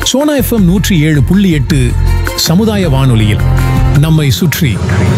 Sona FM நூற்றி ஏழு புள்ளி எட்டு சமுதாய வானொலியில் நம்மை சுற்றி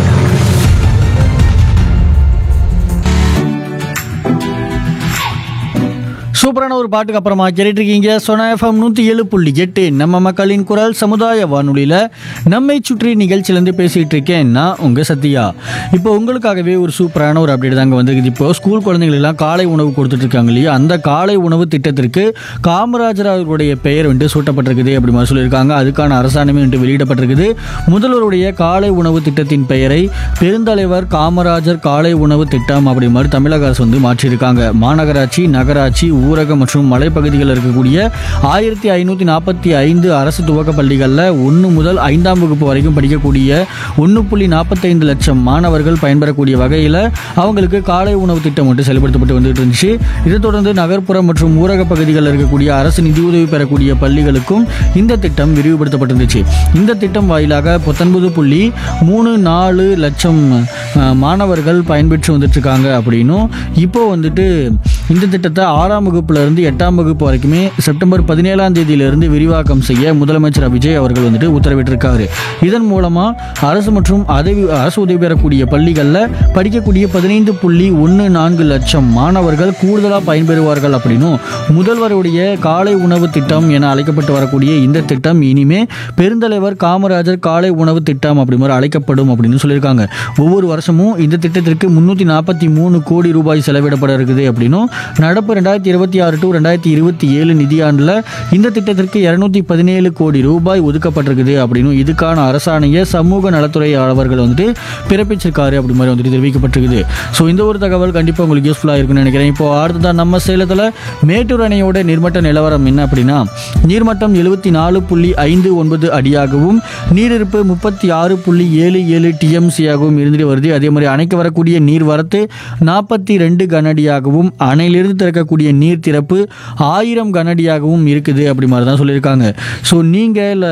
சூப்பரான ஒரு பாட்டுக்கு அப்புறமா கேட்டுட்டு இருக்கீங்க சொனா எஃப்எம் நூற்றி ஏழு புள்ளி எட்டு நம்ம மக்களின் குரல் சமுதாய வானொலியில் நம்மை சுற்றி நிகழ்ச்சியிலேருந்து பேசிகிட்டு இருக்கேன் நான் உங்கள் சத்யா இப்போ உங்களுக்காகவே ஒரு சூப்பரான ஒரு அப்டேட் தாங்க வந்திருக்குது இப்போ ஸ்கூல் குழந்தைங்களுக்கெல்லாம் காலை உணவு கொடுத்துட்டு இருக்காங்க இல்லையா அந்த காலை உணவு திட்டத்திற்கு காமராஜர் அவர்களுடைய பெயர் வந்து சூட்டப்பட்டிருக்குது அப்படி மாதிரி சொல்லியிருக்காங்க அதுக்கான அரசாணமே வந்து வெளியிடப்பட்டிருக்குது முதல்வருடைய காலை உணவு திட்டத்தின் பெயரை பெருந்தலைவர் காமராஜர் காலை உணவு திட்டம் அப்படி மாதிரி தமிழக அரசு வந்து மாற்றியிருக்காங்க மாநகராட்சி நகராட்சி ஊரக மற்றும் மலைப்பகுதிகளில் இருக்கக்கூடிய ஆயிரத்தி ஐநூற்றி நாற்பத்தி ஐந்து அரசு துவக்க பள்ளிகளில் ஒன்று முதல் ஐந்தாம் வகுப்பு வரைக்கும் படிக்கக்கூடிய ஒன்று புள்ளி நாற்பத்தைந்து லட்சம் மாணவர்கள் பயன்பெறக்கூடிய வகையில் அவங்களுக்கு காலை உணவு திட்டம் வந்து செயல்படுத்தப்பட்டு வந்துட்டு இருந்துச்சு இதைத் தொடர்ந்து நகர்ப்புற மற்றும் ஊரக பகுதிகளில் இருக்கக்கூடிய அரசு நிதியுதவி பெறக்கூடிய பள்ளிகளுக்கும் இந்த திட்டம் விரிவுபடுத்தப்பட்டிருந்துச்சு இந்த திட்டம் வாயிலாக பத்தொன்பது புள்ளி மூணு நாலு லட்சம் அஹ், மாணவர்கள் பயன்பெற்று வந்துட்டு இருக்காங்க அப்படின்னும் இப்போ வந்துட்டு இந்த திட்டத்தை ஆறாம் வகுப்புல இருந்து எட்டாம் வகுப்பு வரைக்குமே செப்டம்பர் பதினேழாம் தேதியிலிருந்து விரிவாக்கம் செய்ய முதலமைச்சர் விஜய் அவர்கள் வந்துட்டு உத்தரவிட்டிருக்காரு இதன் மூலமா அரசு மற்றும் உதவி அரசு உதவி பெறக்கூடிய பள்ளிகளில் படிக்கக்கூடிய பதினைந்து புள்ளி ஒன்று நான்கு லட்சம் மாணவர்கள் கூடுதலாக பயன்பெறுவார்கள் அப்படின்னும் முதல்வருடைய காலை உணவு திட்டம் என அழைக்கப்பட்டு வரக்கூடிய இந்த திட்டம் இனிமே பெருந்தலைவர் காமராஜர் காலை உணவு திட்டம் அப்படி மாதிரி அழைக்கப்படும் அப்படின்னு சொல்லியிருக்காங்க ஒவ்வொரு வருஷமும் இந்த திட்டத்திற்கு முன்னூற்றி நாற்பத்தி மூணு கோடி ரூபாய் செலவிடப்பட இருக்குது அப்படின்னும் நடப்பு ரெண்டாயிரத்தி இருபத்தி ஆறு டு ரெண்டாயிரத்தி இருபத்தி ஏழு நிதியாண்டில் இந்த திட்டத்திற்கு இரநூத்தி பதினேழு கோடி ரூபாய் ஒதுக்கப்பட்டிருக்குது அப்படின்னும் இதுக்கான அரசாணையை சமூக நலத்துறை அவர்கள் வந்துட்டு பிறப்பிச்சிருக்காரு அப்படி மாதிரி வந்துட்டு தெரிவிக்கப்பட்டிருக்குது ஸோ இந்த ஒரு தகவல் கண்டிப்பாக உங்களுக்கு யூஸ்ஃபுல்லாக இருக்கும்னு நினைக்கிறேன் இப்போ அடுத்ததான் நம்ம சேலத்தில் மேட்டூர் அணையோட நீர்மட்ட நிலவரம் என்ன அப்படின்னா நீர்மட்டம் எழுபத்தி நாலு புள்ளி ஐந்து ஒன்பது அடியாகவும் நீரிருப்பு முப்பத்தி ஆறு புள்ளி ஏழு ஏழு டிஎம்சியாகவும் இருந்துட்டு வருது அதே மாதிரி அணைக்கு வரக்கூடிய நீர் வரத்து நாற்பத்தி ரெண்டு கனஅடியாகவும் அணையிலிருந்து திறக்கக்கூடிய நீர் திறப்பு ஆயிரம் கனஅடியாகவும் இருக்குது அப்படி மாதிரி தான் சொல்லியிருக்காங்க ஸோ நீங்கள் இல்லை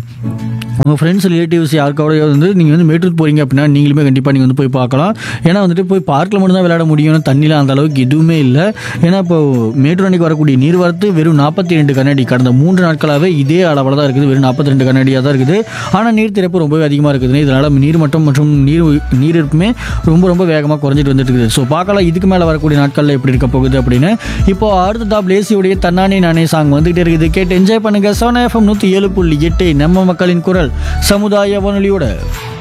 உங்கள் ஃப்ரெண்ட்ஸ் ரிலேட்டிவ்ஸ் யாருக்காவது வந்து நீங்கள் வந்து மேட்டூர் போகிறீங்க அப்படின்னா நீங்களுமே கண்டிப்பாக நீங்கள் வந்து போய் பார்க்கலாம் ஏன்னா வந்துட்டு போய் பார்க்கில் மட்டும்தான் விளையாட முடியும் தண்ணியில் அந்த அளவுக்கு எதுவுமே இல்லை ஏன்னா இப்போ மேட்டூர் அணைக்கு வரக்கூடிய நீர் வரத்து வெறும் நாற்பத்தி ரெண்டு கண்ணாடி கடந்த மூன்று நாட்களாகவே இதே அளவில் தான் இருக்குது வெறும் நாற்பத்தி ரெண்டு கண்ணாடியாக தான் இருக்குது ஆனால் நீர் திறப்பு ரொம்பவே அதிகமாக இருக்குது இதனால் நீர் மட்டம் மற்றும் நீர் நீர் இருப்புமே ரொம்ப ரொம்ப வேகமாக குறைஞ்சிட்டு வந்துட்டு இருக்குது ஸோ பார்க்கலாம் இதுக்கு மேலே வரக்கூடிய நாட்களில் எப்படி இருக்க போகுது அப்படின்னு இப்போ அடுத்ததா பிளேசியுடைய தன்னானே நானே சாங் வந்துகிட்டே இருக்குது கேட்டு என்ஜாய் பண்ணுங்க சோனா எஃப்எம் நூற்றி ஏழு புள்ளி எட்டு நம்ம மக்களின் குரல் சமுதாய வானொலியோட